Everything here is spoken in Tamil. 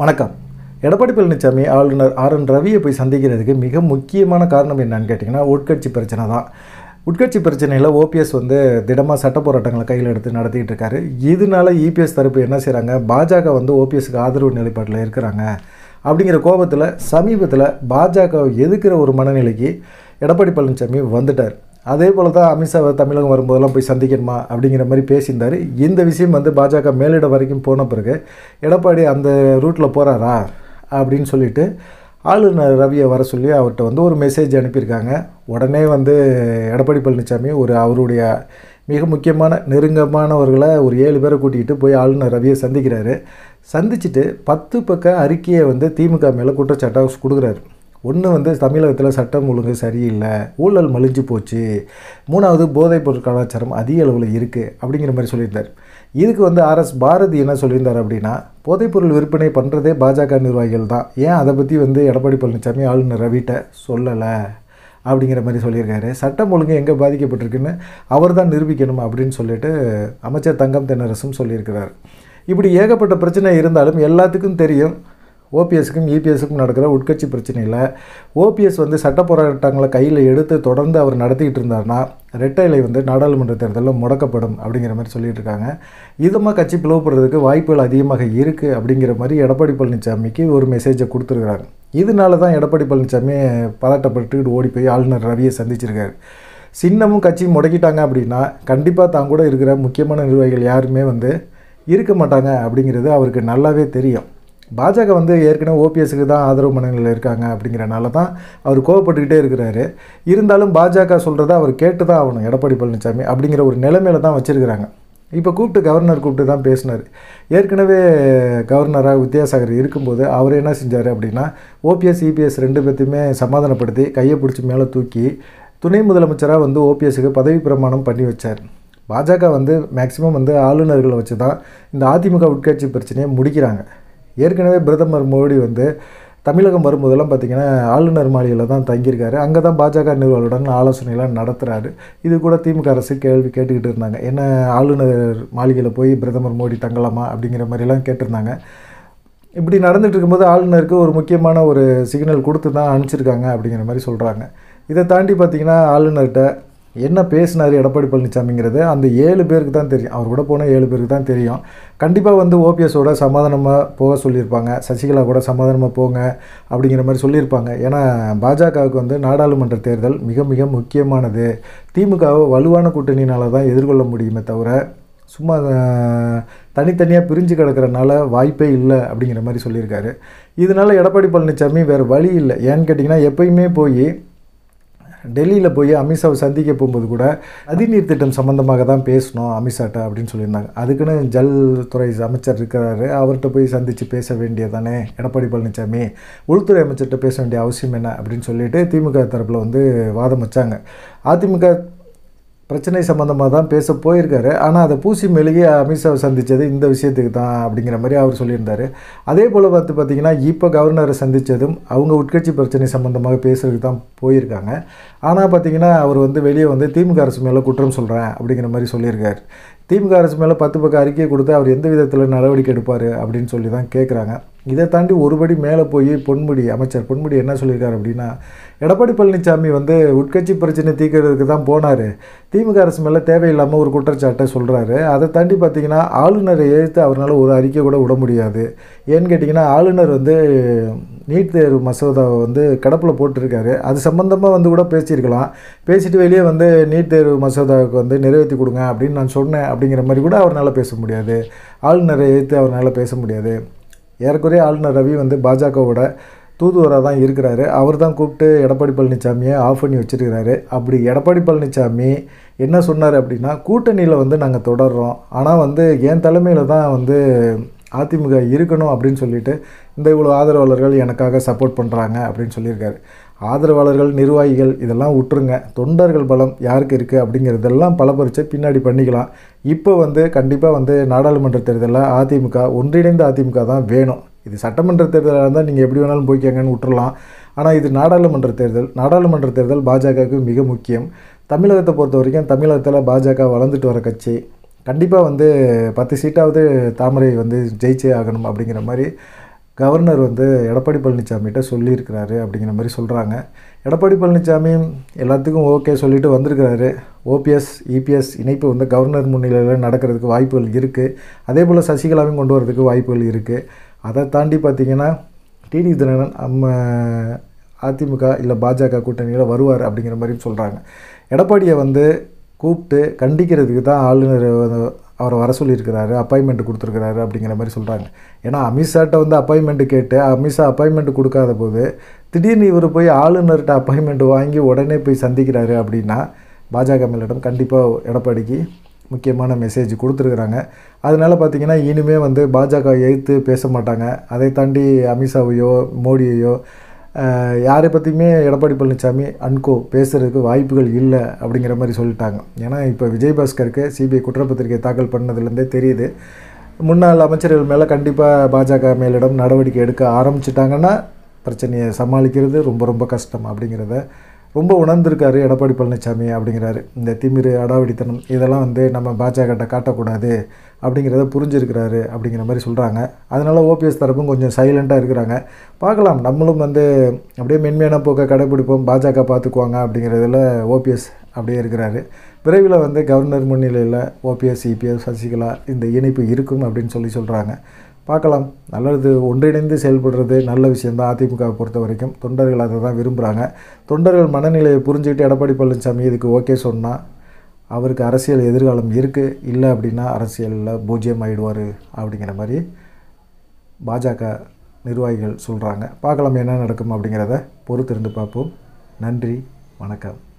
வணக்கம் எடப்பாடி பழனிசாமி ஆளுநர் ஆர் என் ரவியை போய் சந்திக்கிறதுக்கு மிக முக்கியமான காரணம் என்னன்னு கேட்டிங்கன்னா உட்கட்சி பிரச்சனை தான் உட்கட்சி பிரச்சனையில் ஓபிஎஸ் வந்து திடமாக சட்ட போராட்டங்களை கையில் எடுத்து நடத்திட்டு இருக்காரு இதனால இபிஎஸ் தரப்பு என்ன செய்கிறாங்க பாஜக வந்து ஓபிஎஸ்க்கு ஆதரவு நிலைப்பாட்டில் இருக்கிறாங்க அப்படிங்கிற கோபத்தில் சமீபத்தில் பாஜக எதுக்கிற ஒரு மனநிலைக்கு எடப்பாடி பழனிசாமி வந்துட்டார் அதே போல் தான் அமித்ஷாவை தமிழகம் வரும்போதெல்லாம் போய் சந்திக்கணுமா அப்படிங்கிற மாதிரி பேசியிருந்தார் இந்த விஷயம் வந்து பாஜக மேலிட வரைக்கும் போன பிறகு எடப்பாடி அந்த ரூட்டில் போகிறாரா அப்படின்னு சொல்லிட்டு ஆளுநர் ரவியை வர சொல்லி அவர்கிட்ட வந்து ஒரு மெசேஜ் அனுப்பியிருக்காங்க உடனே வந்து எடப்பாடி பழனிசாமி ஒரு அவருடைய மிக முக்கியமான நெருங்கமானவர்களை ஒரு ஏழு பேரை கூட்டிகிட்டு போய் ஆளுநர் ரவியை சந்திக்கிறாரு சந்திச்சுட்டு பத்து பக்க அறிக்கையை வந்து திமுக மேலே குற்றச்சாட்டாக கொடுக்குறாரு ஒன்று வந்து தமிழகத்தில் சட்டம் ஒழுங்கு சரியில்லை ஊழல் மலிஞ்சு போச்சு மூணாவது போதைப் பொருள் கலாச்சாரம் அதிக அளவில் இருக்குது அப்படிங்கிற மாதிரி சொல்லியிருந்தார் இதுக்கு வந்து ஆர்எஸ் பாரதி என்ன சொல்லியிருந்தார் அப்படின்னா போதைப்பொருள் விற்பனை பண்ணுறதே பாஜக நிர்வாகிகள் தான் ஏன் அதை பற்றி வந்து எடப்பாடி பழனிசாமி ஆளுநர் ரவிட்ட சொல்லலை அப்படிங்கிற மாதிரி சொல்லியிருக்காரு சட்டம் ஒழுங்கு எங்கே பாதிக்கப்பட்டிருக்குன்னு அவர் தான் நிரூபிக்கணும் அப்படின்னு சொல்லிட்டு அமைச்சர் தங்கம் தென்னரசும் சொல்லியிருக்கிறார் இப்படி ஏகப்பட்ட பிரச்சனை இருந்தாலும் எல்லாத்துக்கும் தெரியும் ஓபிஎஸ்க்கும் இபிஎஸ்க்கும் நடக்கிற உட்கட்சி பிரச்சனையில் ஓபிஎஸ் வந்து சட்ட போராட்டங்களை கையில் எடுத்து தொடர்ந்து அவர் நடத்திக்கிட்டு இருந்தார்னா ரெட்டை இலை வந்து நாடாளுமன்ற தேர்தலில் முடக்கப்படும் அப்படிங்கிற மாதிரி சொல்லிட்டு இருக்காங்க இதமாக கட்சி பிளவுபடுறதுக்கு வாய்ப்புகள் அதிகமாக இருக்குது அப்படிங்கிற மாதிரி எடப்பாடி பழனிசாமிக்கு ஒரு மெசேஜை கொடுத்துருக்குறாங்க இதனால தான் எடப்பாடி பழனிசாமி பதட்டப்பட்டுக்கிட்டு ஓடி போய் ஆளுநர் ரவியை சந்திச்சிருக்காரு சின்னமும் கட்சியும் முடக்கிட்டாங்க அப்படின்னா கண்டிப்பாக தான் கூட இருக்கிற முக்கியமான நிர்வாகிகள் யாருமே வந்து இருக்க மாட்டாங்க அப்படிங்கிறது அவருக்கு நல்லாவே தெரியும் பாஜக வந்து ஏற்கனவே ஓபிஎஸ்க்கு தான் ஆதரவு மனநிலையில் இருக்காங்க அப்படிங்கிறனால தான் அவர் கோவப்பட்டுக்கிட்டே இருக்கிறாரு இருந்தாலும் பாஜக சொல்கிறத அவர் கேட்டு தான் ஆகணும் எடப்பாடி பழனிசாமி அப்படிங்கிற ஒரு நிலைமையில தான் வச்சுருக்கிறாங்க இப்போ கூப்பிட்டு கவர்னர் கூப்பிட்டு தான் பேசினார் ஏற்கனவே கவர்னராக வித்யாசாகர் இருக்கும்போது அவர் என்ன செஞ்சார் அப்படின்னா ஓபிஎஸ் இபிஎஸ் ரெண்டு பேர்த்தையுமே சமாதானப்படுத்தி கையை பிடிச்சி மேலே தூக்கி துணை முதலமைச்சராக வந்து ஓபிஎஸ்க்கு பதவி பிரமாணம் பண்ணி வச்சார் பாஜக வந்து மேக்சிமம் வந்து ஆளுநர்களை வச்சு தான் இந்த அதிமுக உட்கட்சி பிரச்சனையை முடிக்கிறாங்க ஏற்கனவே பிரதமர் மோடி வந்து தமிழகம் வரும்போதெல்லாம் பார்த்திங்கன்னா ஆளுநர் மாளிகையில் தான் தங்கியிருக்காரு அங்கே தான் பாஜக நிர்வாகிகளுடன் ஆலோசனைலாம் நடத்துகிறாரு இது கூட திமுக அரசு கேள்வி கேட்டுக்கிட்டு இருந்தாங்க என்ன ஆளுநர் மாளிகையில் போய் பிரதமர் மோடி தங்கலாமா அப்படிங்கிற மாதிரிலாம் கேட்டிருந்தாங்க இப்படி நடந்துட்டு இருக்கும்போது ஆளுநருக்கு ஒரு முக்கியமான ஒரு சிக்னல் கொடுத்து தான் அனுப்பிச்சிருக்காங்க அப்படிங்கிற மாதிரி சொல்கிறாங்க இதை தாண்டி பார்த்திங்கன்னா ஆளுநர்கிட்ட என்ன பேசினார் எடப்பாடி பழனிசாமிங்கிறது அந்த ஏழு பேருக்கு தான் தெரியும் அவர் கூட போன ஏழு பேருக்கு தான் தெரியும் கண்டிப்பாக வந்து ஓபிஎஸோட சமாதானமாக போக சொல்லியிருப்பாங்க சசிகலா கூட சமாதானமாக போங்க அப்படிங்கிற மாதிரி சொல்லியிருப்பாங்க ஏன்னா பாஜகவுக்கு வந்து நாடாளுமன்ற தேர்தல் மிக மிக முக்கியமானது திமுகவை வலுவான கூட்டணியினால தான் எதிர்கொள்ள முடியுமே தவிர சும்மா தனித்தனியாக பிரிஞ்சு கிடக்கிறனால வாய்ப்பே இல்லை அப்படிங்கிற மாதிரி சொல்லியிருக்காரு இதனால் எடப்பாடி பழனிசாமி வேறு வழி இல்லை ஏன்னு கேட்டிங்கன்னா எப்பயுமே போய் டெல்லியில் போய் அமித்ஷாவை சந்திக்க போகும்போது கூட நதிநீர் திட்டம் சம்மந்தமாக தான் பேசணும் அமித்ஷாட்ட அப்படின்னு சொல்லியிருந்தாங்க அதுக்குன்னு ஜல் துறை அமைச்சர் இருக்கிறாரு அவர்கிட்ட போய் சந்தித்து பேச வேண்டியதானே எடப்பாடி பழனிசாமி உள்துறை அமைச்சர்கிட்ட பேச வேண்டிய அவசியம் என்ன அப்படின்னு சொல்லிட்டு திமுக தரப்பில் வந்து வாதம் வச்சாங்க அதிமுக பிரச்சனை சம்மந்தமாக தான் பேச போயிருக்காரு ஆனால் அதை பூசி மெழுகி அமித்ஷாவை சந்தித்தது இந்த விஷயத்துக்கு தான் அப்படிங்கிற மாதிரி அவர் சொல்லியிருந்தார் அதே போல் பார்த்து பார்த்திங்கன்னா இப்போ கவர்னரை சந்தித்ததும் அவங்க உட்கட்சி பிரச்சனை சம்மந்தமாக பேசுறதுக்கு தான் போயிருக்காங்க ஆனால் பார்த்திங்கன்னா அவர் வந்து வெளியே வந்து திமுக அரசு மேலே குற்றம் சொல்கிறேன் அப்படிங்கிற மாதிரி சொல்லியிருக்காரு திமுக அரசு மேலே பத்து பக்கம் அறிக்கை கொடுத்து அவர் எந்த விதத்தில் நடவடிக்கை எடுப்பார் அப்படின்னு சொல்லி தான் கேட்குறாங்க இதை தாண்டி ஒருபடி மேலே போய் பொன்முடி அமைச்சர் பொன்முடி என்ன சொல்லியிருக்காரு அப்படின்னா எடப்பாடி பழனிசாமி வந்து உட்கட்சி பிரச்சனை தீர்க்கிறதுக்கு தான் போனார் திமுக அரசு மேலே தேவையில்லாமல் ஒரு குற்றச்சாட்டை சொல்கிறாரு அதை தாண்டி பார்த்தீங்கன்னா ஆளுநரை எழுத்து அவரால் ஒரு அறிக்கை கூட விட முடியாது ஏன்னு கேட்டிங்கன்னா ஆளுநர் வந்து நீட் தேர்வு மசோதாவை வந்து கடப்பில் போட்டிருக்காரு அது சம்மந்தமாக வந்து கூட பேசியிருக்கலாம் பேசிட்டு வெளியே வந்து நீட் தேர்வு மசோதாவுக்கு வந்து நிறைவேற்றி கொடுங்க அப்படின்னு நான் சொன்னேன் அப்படிங்கிற மாதிரி கூட அவரால் பேச முடியாது ஆளுநரை எழுத்து அவரால் பேச முடியாது ஏறக்குறைய ஆளுநர் ரவி வந்து பாஜகவோட தூதுவராக தான் இருக்கிறாரு அவர் தான் கூப்பிட்டு எடப்பாடி பழனிசாமியை ஆஃப் பண்ணி வச்சுருக்கிறாரு அப்படி எடப்பாடி பழனிசாமி என்ன சொன்னார் அப்படின்னா கூட்டணியில் வந்து நாங்கள் தொடர்றோம் ஆனால் வந்து என் தலைமையில் தான் வந்து அதிமுக இருக்கணும் அப்படின்னு சொல்லிட்டு இந்த இவ்வளோ ஆதரவாளர்கள் எனக்காக சப்போர்ட் பண்ணுறாங்க அப்படின்னு சொல்லியிருக்காரு ஆதரவாளர்கள் நிர்வாகிகள் இதெல்லாம் விட்டுருங்க தொண்டர்கள் பலம் யாருக்கு இருக்குது அப்படிங்கிறதெல்லாம் பல பரிச்சை பின்னாடி பண்ணிக்கலாம் இப்போ வந்து கண்டிப்பாக வந்து நாடாளுமன்ற தேர்தலில் அதிமுக ஒன்றிணைந்த அதிமுக தான் வேணும் இது சட்டமன்ற தேர்தலாக இருந்தால் நீங்கள் எப்படி வேணாலும் போய்க்கங்கன்னு விட்டுறலாம் ஆனால் இது நாடாளுமன்ற தேர்தல் நாடாளுமன்ற தேர்தல் பாஜகவுக்கு மிக முக்கியம் தமிழகத்தை பொறுத்த வரைக்கும் தமிழகத்தில் பாஜக வளர்ந்துட்டு வர கட்சி கண்டிப்பாக வந்து பத்து சீட்டாவது தாமரை வந்து ஜெயிச்சே ஆகணும் அப்படிங்கிற மாதிரி கவர்னர் வந்து எடப்பாடி பழனிசாமிகிட்ட சொல்லியிருக்கிறாரு அப்படிங்கிற மாதிரி சொல்கிறாங்க எடப்பாடி பழனிசாமி எல்லாத்துக்கும் ஓகே சொல்லிட்டு வந்திருக்கிறாரு ஓபிஎஸ் இபிஎஸ் இணைப்பு வந்து கவர்னர் முன்னிலையில் நடக்கிறதுக்கு வாய்ப்புகள் இருக்குது அதே போல் சசிகலாவையும் கொண்டு வரதுக்கு வாய்ப்புகள் இருக்குது அதை தாண்டி பார்த்திங்கன்னா டிடி தினகரன் நம்ம அதிமுக இல்லை பாஜக கூட்டணியில் வருவார் அப்படிங்கிற மாதிரி சொல்கிறாங்க எடப்பாடியை வந்து கூப்பிட்டு கண்டிக்கிறதுக்கு தான் ஆளுநர் வந்து அவரை வர சொல்லியிருக்கிறாரு அப்பாயின்மெண்ட் கொடுத்துருக்கிறாரு அப்படிங்கிற மாதிரி சொல்கிறாங்க ஏன்னா அமித்ஷாட்ட வந்து அப்பாயின்மெண்ட் கேட்டு அமித்ஷா அப்பாயின்மெண்ட் கொடுக்காத போது திடீர்னு இவர் போய் ஆளுநர்கிட்ட அப்பாயின்மெண்ட் வாங்கி உடனே போய் சந்திக்கிறாரு அப்படின்னா பாஜக மேலிடம் கண்டிப்பாக எடப்பாடிக்கு முக்கியமான மெசேஜ் கொடுத்துருக்குறாங்க அதனால் பார்த்திங்கன்னா இனிமே வந்து பாஜக எதிர்த்து பேச மாட்டாங்க அதை தாண்டி அமித்ஷாவையோ மோடியையோ அஹ், யாரை பற்றியுமே எடப்பாடி பழனிசாமி அன்கோ பேசுகிறதுக்கு வாய்ப்புகள் இல்லை அப்படிங்கிற மாதிரி சொல்லிட்டாங்க ஏன்னா இப்போ விஜயபாஸ்கருக்கு சிபிஐ குற்றப்பத்திரிகை தாக்கல் பண்ணதுலேருந்தே தெரியுது முன்னாள் அமைச்சர்கள் மேலே கண்டிப்பாக பாஜக மேலிடம் நடவடிக்கை எடுக்க ஆரம்பிச்சிட்டாங்கன்னா பிரச்சனையை சமாளிக்கிறது ரொம்ப ரொம்ப கஷ்டம் அப்படிங்கிறத ரொம்ப உணர்ந்திருக்காரு எடப்பாடி பழனிசாமி அப்படிங்கிறாரு இந்த திமிரு அடாவடித்தனம் இதெல்லாம் வந்து நம்ம பாஜகட்ட காட்டக்கூடாது அப்படிங்கிறத புரிஞ்சிருக்கிறாரு அப்படிங்கிற மாதிரி சொல்கிறாங்க அதனால் ஓபிஎஸ் தரப்பும் கொஞ்சம் சைலண்ட்டாக இருக்கிறாங்க பார்க்கலாம் நம்மளும் வந்து அப்படியே மென்மையான போக்கை கடைப்பிடிப்போம் பாஜக பார்த்துக்குவாங்க அப்படிங்கிறதுல ஓபிஎஸ் அப்படியே இருக்கிறாரு விரைவில் வந்து கவர்னர் முன்னிலையில் ஓபிஎஸ் இபிஎஸ் சசிகலா இந்த இணைப்பு இருக்கும் அப்படின்னு சொல்லி சொல்கிறாங்க பார்க்கலாம் நல்லது ஒன்றிணைந்து செயல்படுறது நல்ல விஷயந்தான் அதிமுகவை பொறுத்த வரைக்கும் தொண்டர்கள் அதை தான் விரும்புகிறாங்க தொண்டர்கள் மனநிலையை புரிஞ்சுக்கிட்டு எடப்பாடி பழனிசாமி இதுக்கு ஓகே சொன்னால் அவருக்கு அரசியல் எதிர்காலம் இருக்குது இல்லை அப்படின்னா அரசியலில் பூஜ்ஜியம் ஆயிடுவார் அப்படிங்கிற மாதிரி பாஜக நிர்வாகிகள் சொல்கிறாங்க பார்க்கலாம் என்ன நடக்கும் அப்படிங்கிறத பொறுத்திருந்து பார்ப்போம் நன்றி வணக்கம்